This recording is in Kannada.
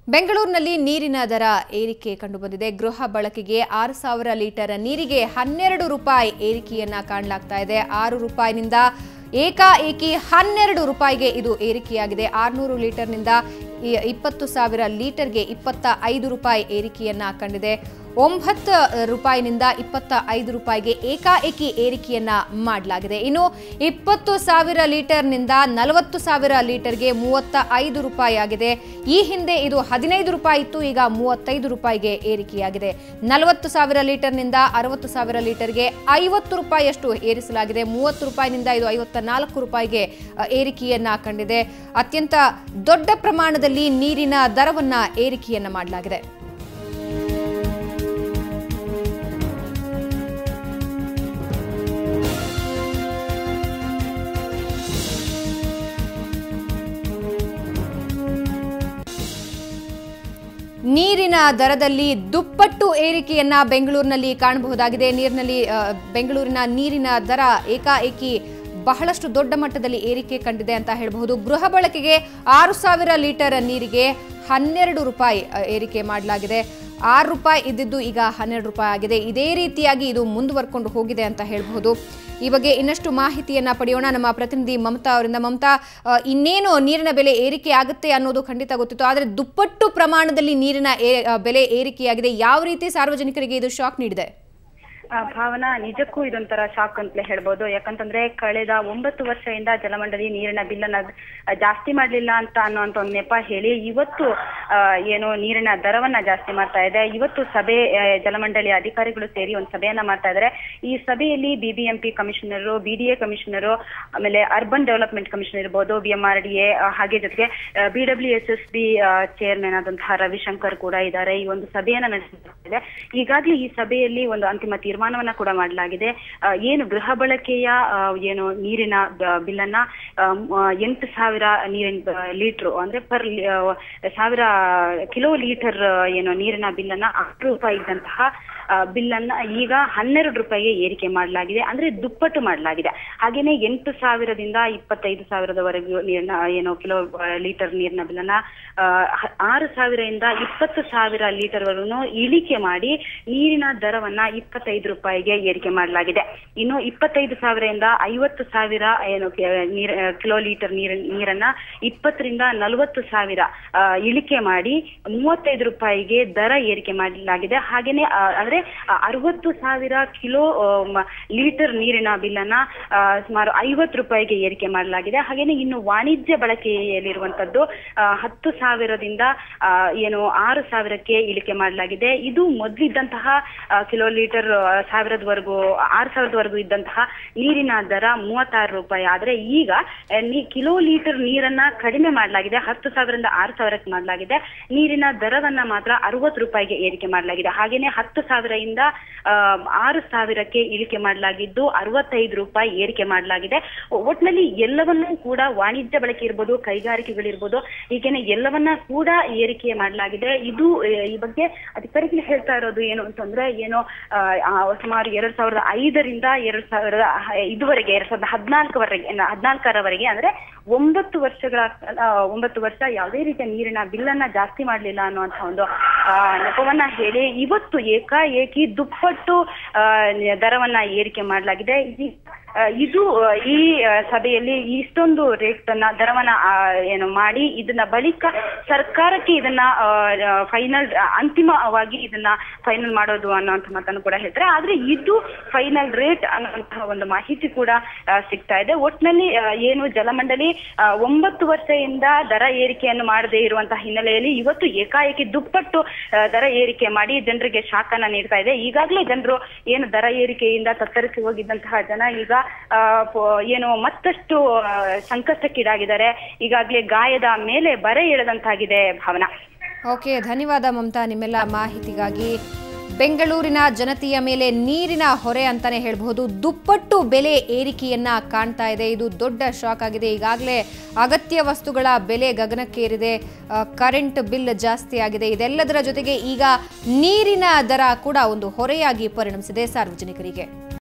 ಬೆಂಗಳೂರಿನಲ್ಲಿ ನೀರಿನ ದರ ಏರಿಕೆ ಕಂಡುಬಂದಿದೆ ಗೃಹ ಬಳಕೆಗೆ ಆರು ಸಾವಿರ ಲೀಟರ್ ನೀರಿಗೆ ಹನ್ನೆರಡು ರೂಪಾಯಿ ಏರಿಕೆಯನ್ನ ಕಾಣಲಾಗ್ತಾ ಇದೆ ಆರು ರೂಪಾಯಿನಿಂದ ಏಕಾಏಕಿ ಹನ್ನೆರಡು ರೂಪಾಯಿಗೆ ಇದು ಏರಿಕೆಯಾಗಿದೆ ಆರುನೂರು ಲೀಟರ್ನಿಂದ ಈ- ಇಪ್ಪತ್ತು ಸಾವಿರ ಲೀಟರ್ಗೆ ಇಪ್ಪತ್ತ ಐದು ರೂಪಾಯಿ ಏರಿಕೆಯನ್ನ ಕಂಡಿದೆ ಒಂಬತ್ತು ರೂಪಾಯಿನಿಂದ ಇಪ್ಪತ್ತ ಐದು ರೂಪಾಯಿಗೆ ಏಕಾಏಕಿ ಏರಿಕೆಯನ್ನ ಮಾಡಲಾಗಿದೆ ಇನ್ನು ಇಪ್ಪತ್ತು ಸಾವಿರ ಲೀಟರ್ನಿಂದ ನಲವತ್ತು ಸಾವಿರ ಲೀಟರ್ಗೆ ಮೂವತ್ತ ಐದು ರೂಪಾಯಿ ಆಗಿದೆ ಈ ಹಿಂದೆ ಇದು ಹದಿನೈದು ರೂಪಾಯಿ ಇತ್ತು ಈಗ ಮೂವತ್ತೈದು ರೂಪಾಯಿಗೆ ಏರಿಕೆಯಾಗಿದೆ ನಲವತ್ತು ಸಾವಿರ ಲೀಟರ್ನಿಂದ ಅರವತ್ತು ಸಾವಿರ ಲೀಟರ್ಗೆ ಐವತ್ತು ರೂಪಾಯಿಯಷ್ಟು ಏರಿಸಲಾಗಿದೆ ಮೂವತ್ತು ರೂಪಾಯಿನಿಂದ ಇದು ಐವತ್ತ ನಾಲ್ಕು ರೂಪಾಯಿಗೆ ಅ, ಏರಿಕೆಯನ್ನ ಕಂಡಿದೆ ಅತ್ಯಂತ ದೊಡ್ಡ ಪ್ರಮಾಣದಲ್ಲಿ ನೀರಿನ ದರವನ್ನ ಏರಿಕೆಯನ್ನ ಮಾಡಲಾಗಿದೆ ನೀರಿನ ದರದಲ್ಲಿ ದುಪ್ಪಟ್ಟು ಏರಿಕೆಯನ್ನ ಬೆಂಗಳೂರಿನಲ್ಲಿ ಕಾಣಬಹುದಾಗಿದೆ ನೀರಿನಲ್ಲಿ ಆ, ಬೆಂಗಳೂರಿನ ನೀರಿನ ದರ ಏಕಾಏಕಿ ಬಹಳಷ್ಟು ದೊಡ್ಡ ಮಟ್ಟದಲ್ಲಿ ಏರಿಕೆ ಕಂಡಿದೆ ಅಂತ ಹೇಳಬಹುದು ಗೃಹ ಬಳಕೆಗೆ ಆರು ಸಾವಿರ ಲೀಟರ್ ನೀರಿಗೆ ಹನ್ನೆರಡು ರೂಪಾಯಿ ಆ, ಏರಿಕೆ ಮಾಡಲಾಗಿದೆ ಆರು ರೂಪಾಯಿ ಇದ್ದಿದ್ದು ಈಗ ಹನ್ನೆರಡು ರೂಪಾಯಿ ಆಗಿದೆ ಇದೇ ರೀತಿಯಾಗಿ ಇದು ಮುಂದುವರ್ಕೊಂಡು ಹೋಗಿದೆ ಅಂತ ಹೇಳಬಹುದು ಈ ಬಗ್ಗೆ ಇನ್ನಷ್ಟು ಮಾಹಿತಿಯನ್ನ ಪಡೆಯೋಣ ನಮ್ಮ ಪ್ರತಿನಿಧಿ ಮಮತಾ ಅವರಿಂದ ಮಮತಾ ಆ, ಇನ್ನೇನು ನೀರಿನ ಬೆಲೆ ಏರಿಕೆ ಆಗುತ್ತೆ ಅನ್ನೋದು ಖಂಡಿತ ಗೊತ್ತಿತ್ತು ಆದರೆ ದುಪ್ಪಟ್ಟು ಪ್ರಮಾಣದಲ್ಲಿ ನೀರಿನ ಏ- ಆ, ಬೆಲೆ ಏರಿಕೆಯಾಗಿದೆ ಯಾವ ರೀತಿ ಸಾರ್ವಜನಿಕರಿಗೆ ಇದು ಶಾಕ್ ನೀಡಿದೆ ಆ, ಭಾವನಾ ನಿಜಕ್ಕೂ ಇದೊಂಥರ ಶಾಕ್ ಅಂತಲೇ ಹೇಳ್ಬೋದು ಯಾಕಂತಂದ್ರೆ ಕಳೆದ ಒಂಬತ್ತು ವರ್ಷದಿಂದ ಜಲಮಂಡಳಿ ನೀರಿನ ಬಿಲ್ಲನ್ನ ಆ, ಜಾಸ್ತಿ ಮಾಡ್ಲಿಲ್ಲ ಅಂತ ಅನ್ನೋಂತ ಒಂದು ನೆಪ ಹೇಳಿ ಇವತ್ತು ಆ, ಏನು ನೀರಿನ ದರವನ್ನ ಜಾಸ್ತಿ ಮಾಡ್ತಾ ಇದೆ ಇವತ್ತು ಸಭೆ ಆ, ಜಲಮಂಡಳಿ ಅಧಿಕಾರಿಗಳು ಸೇರಿ ಒಂದು ಸಭೆಯನ್ನ ಮಾಡ್ತಾ ಇದ್ದಾರೆ ಈ ಸಭೆಯಲ್ಲಿ ಬಿಬಿಎಂಪಿ ಕಮಿಷನರು ಬಿಡಿಎ ಕಮಿಷನರು ಆಮೇಲೆ ಅರ್ಬನ್ ಡೆವಲಪ್ಮೆಂಟ್ ಕಮಿಷನರ್ ಇರ್ಬೋದು B M R D A ಹಾಗೆ ಜೊತೆಗೆ B W S S B chairman ಆದಂತಹ ರವಿಶಂಕರ್ ಕೂಡ ಇದ್ದಾರೆ ಈ ಒಂದು ಸಭೆಯನ್ನ ನಡೆಸಲಾಗಿದೆ ಈಗಾಗಲೇ ಈ ಸಭೆಯಲ್ಲಿ ಒಂದು ಅಂತಿಮ ತೀರ್ಮಾನವನ್ನ ಕೂಡ ಮಾಡಲಾಗಿದೆ ಆ, ಏನು ಗೃಹ ಬಳಕೆಯ ಆ, ಏನು ನೀರಿನ ಬ- ಬಿಲ್ಲನ್ನ ಆ, ಮ- ಎಂಟು ಸಾವಿರ ನೀರಿನ ಲೀಟರ್ ಅಂದ್ರೆ ಪರ್ ಸಾವಿರ ಕಿಲೋ ಲೀಟರ್ ಏನು ನೀರಿನ ಬಿಲ್ಲನ್ನ ಆರು ರೂಪಾಯಿ ಇದ್ದಂತಹ ಆ, ಬಿಲ್ಲನ್ನ ಈಗ ಹನ್ನೆರಡು ರೂಪಾಯಿಗೆ ಏರಿಕೆ ಮಾಡಲಾಗಿದೆ ಅಂದ್ರೆ ದುಪ್ಪಟ್ಟು ಮಾಡಲಾಗಿದೆ ಹಾಗೇನೆ ಎಂಟು ಸಾವಿರದಿಂದ ಇಪ್ಪತ್ತೈದು ಸಾವಿರದವರೆಗೂ ನೀರಿನ ಏನು ಕಿಲೋ ಆ, ಲೀಟರ್ ನೀರಿನ ಬಿಲ್ಲನ್ನ ಆ, ಹ- ಆರು ಸಾವಿರದಿಂದ ಇಪ್ಪತ್ತು ಸಾವಿರ ಲೀಟರ್ ವರೆಗೂ ಇಳಿಕೆ ಮಾಡಿ ನೀರಿನ ದರವನ್ನ ಇಪ್ಪತ್ತೈದು ರೂಪಾಯಿಗೆ ಏರಿಕೆ ಮಾಡಲಾಗಿದೆ ಇನ್ನು ಇಪ್ಪತ್ತೈದು ಸಾವಿರದಿಂದ ಐವತ್ತು ಸಾವಿರ ಏನು ಕೆ- ನೀರ್ ಆ, ಕಿಲೋ ಲೀಟರ್ ನೀರ ನೀರನ್ನ ಇಪ್ಪತ್ತರಿಂದ ನಲವತ್ತು ಸಾವಿರ ಆ, ಇಳಿಕೆ ಮಾಡಿ ಮೂವತ್ತೈದು ರೂಪಾಯಿಗೆ ದರ ಏರಿಕೆ ಮಾಡಲಾಗಿದೆ ಹಾಗೇನೆ ಆ, ಅಂದ್ರೆ ಆ, ಅರವತ್ತು ಸಾವಿರ ಕಿಲೋ ಆ, ಮ- ಲೀಟರ್ ನೀರಿನ ಬಿಲ್ಲನ್ನ ಆ, ಸುಮಾರು ಐವತ್ತು ರೂಪಾಯಿಗೆ ಏರಿಕೆ ಮಾಡಲಾಗಿದೆ ಹಾಗೇನೆ ಇನ್ನು ವಾಣಿಜ್ಯ ಬಳಕೆಯಲ್ಲಿರುವಂತದ್ದು ಆ, ಹತ್ತು ಸಾವಿರದಿಂದ ಆ, ಏನು ಆರು ಸಾವಿರಕ್ಕೆ ಇಳಿಕೆ ಮಾಡಲಾಗಿದೆ ಇದು ಮೊದಲಿದ್ದಂತಹ ಕಿಲೋ ಲೀಟರ್ ಆ, ಸಾವಿರದವರೆಗೂ ಆರು ಸಾವಿರದವರೆಗೂ ಇದ್ದಂತಹ ನೀರಿನ ದರ ಮೂವತ್ತಾರು ರೂಪಾಯಿ ಆದ್ರೆ ಈಗ ಆ, ನೀ ಕಿಲೋ ಲೀಟರ್ ನೀರನ್ನ ಕಡಿಮೆ ಮಾಡಲಾಗಿದೆ ಹತ್ತು ಸಾವಿರದಿಂದ ಆರು ಸಾವಿರಕ್ಕೆ ಮಾಡಲಾಗಿದೆ ನೀರಿನ ದರವನ್ನ ಮಾತ್ರ ಅರವತ್ತು ರೂಪಾಯಿಗೆ ಏರಿಕೆ ಮಾಡಲಾಗಿದೆ ಹಾಗೇನೆ ಹತ್ತು ಸಾವಿರದಿಂದ ಆ, ಆರು ಸಾವಿರಕ್ಕೆ ಇಳಿಕೆ ಮಾಡಲಾಗಿದ್ದು ಅರವತ್ತೈದು ರೂಪಾಯಿ ಏರಿಕೆ ಮಾಡಲಾಗಿದೆ ಒಟ್ನಲ್ಲಿ ಎಲ್ಲವನ್ನೂ ಕೂಡ ವಾಣಿಜ್ಯ ಬಳಕೆ ಇರ್ಬೋದು ಕೈಗಾರಿಕೆಗಳಿರ್ಬೋದು ಹೀಗೇನೆ ಎಲ್ಲವನ್ನ ಕೂಡ ಏರಿಕೆ ಮಾಡಲಾಗಿದೆ ಇದು ಆ, ಈ ಬಗ್ಗೆ ಅಧಿಕಾರಿಗಳು ಹೇಳ್ತಾ ಇರೋದು ಏನು ಅಂತಂದ್ರೆ ಏನು ಆ, ಆ, ಸುಮಾರು ಎರಡ್ ಸಾವಿರದ ಐದರಿಂದ ಎರಡ್ ಸಾವಿರದ ಹ- ಇದುವರೆಗೆ ಎರಡ್ ಸಾವಿರದ ಹದಿನಾಲ್ಕವರೆಗೆ ಹದಿನಾಲ್ಕರವರೆಗೆ ಅಂದ್ರೆ ಒಂಬತ್ತು ವರ್ಷಗಳ ಕಾಲ, ಒಂಬತ್ತು ವರ್ಷ ಯಾವುದೇ ರೀತಿಯ ನೀರಿನ ಬಿಲ್ಲನ್ನ ಜಾಸ್ತಿ ಮಾಡ್ಲಿಲ್ಲ ಅನ್ನುವಂತ ಒಂದು ಆ, ನೆಪವನ್ನ ಹೇಳಿ ಇವತ್ತು ಏಕಾಏಕಿ ದುಪ್ಪಟ್ಟು ಆ, ದರವನ್ನ ಏರಿಕೆ ಮಾಡಲಾಗಿದೆ ಈ- ಆ, ಇದು ಆ, ಈ ಆ, ಸಭೆಯಲ್ಲಿ ಇಷ್ಟೊಂದು ರೇಟ್ ಅನ್ನ ದರವನ್ನ ಆ, ಏನು ಮಾಡಿ ಇದನ್ನ ಬಳಿಕ ಸರ್ಕಾರಕ್ಕೆ ಇದನ್ನ ಫೈನಲ್ ಅಂತಿಮವಾಗಿ ಇದನ್ನ ಫೈನಲ್ ಮಾಡೋದು ಅನ್ನೋಂಥ ಮಾತನ್ನು ಕೂಡ ಹೇಳ್ತಾರೆ ಆದ್ರೆ ಇದು ಫೈನಲ್ ರೇಟ್ ಅನ್ನುವಂತಹ ಒಂದು ಮಾಹಿತಿ ಕೂಡ ಆ, ಸಿಗ್ತಾ ಇದೆ ಒಟ್ನಲ್ಲಿ ಆ, ಏನು ಜಲಮಂಡಳಿ ಆ, ಒಂಬತ್ತು ವರ್ಷದಿಂದ ದರ ಏರಿಕೆಯನ್ನು ಮಾಡದೇ ಇರುವಂತಹ ಹಿನ್ನೆಲೆಯಲ್ಲಿ ಇವತ್ತು ಏಕಾಏಕಿ ದುಪ್ಪಟ್ಟು ಆ, ದರ ಏರಿಕೆ ಮಾಡಿ ಜನರಿಗೆ ಶಾಕನ್ನ ನೀಡ್ತಾ ಇದೆ ಈಗಾಗಲೇ ಜನರು ಏನು ದರ ಏರಿಕೆಯಿಂದ ತತ್ತರಿಸಿ ಹೋಗಿದ್ದಂತಹ ಜನ ಈಗ ಆ, ಪೊ- ಏನು ಮತ್ತಷ್ಟು ಆ, ಸಂಕಷ್ಟಕ್ಕೀಡಾಗಿದ್ದಾರೆ ಈಗಾಗಲೇ ಗಾಯದ ಮೇಲೆ ಬರೆ ಎಳೆದಂತಾಗಿದೆ ಭಾವನಾ ಓಕೆ ಧನ್ಯವಾದ ಮಮತಾ ನಿಮ್ಮೆಲ್ಲ ಮಾಹಿತಿಗಾಗಿ ಬೆಂಗಳೂರಿನ ಜನತೆಯ ಮೇಲೆ ನೀರಿನ ಹೊರೆ ಅಂತಾನೆ ಹೇಳಬಹುದು ದುಪ್ಪಟ್ಟು ಬೆಲೆ ಏರಿಕೆಯನ್ನ ಕಾಣ್ತಾ ಇದೆ ಇದು ದೊಡ್ಡ ಶಾಕ್ ಆಗಿದೆ ಈಗಾಗಲೇ ಅಗತ್ಯ ವಸ್ತುಗಳ ಬೆಲೆ ಗಗನಕ್ಕೇರಿದೆ ಆ, ಕರೆಂಟ್ ಬಿಲ್ ಜಾಸ್ತಿ ಆಗಿದೆ ಇದೆಲ್ಲದರ ಜೊತೆಗೆ ಈಗ ನೀರಿನ ದರ ಕೂಡ ಒಂದು ಹೊರೆಯಾಗಿ ಪರಿಣಮಿಸಿದೆ ಸಾರ್ವಜನಿಕರಿಗೆ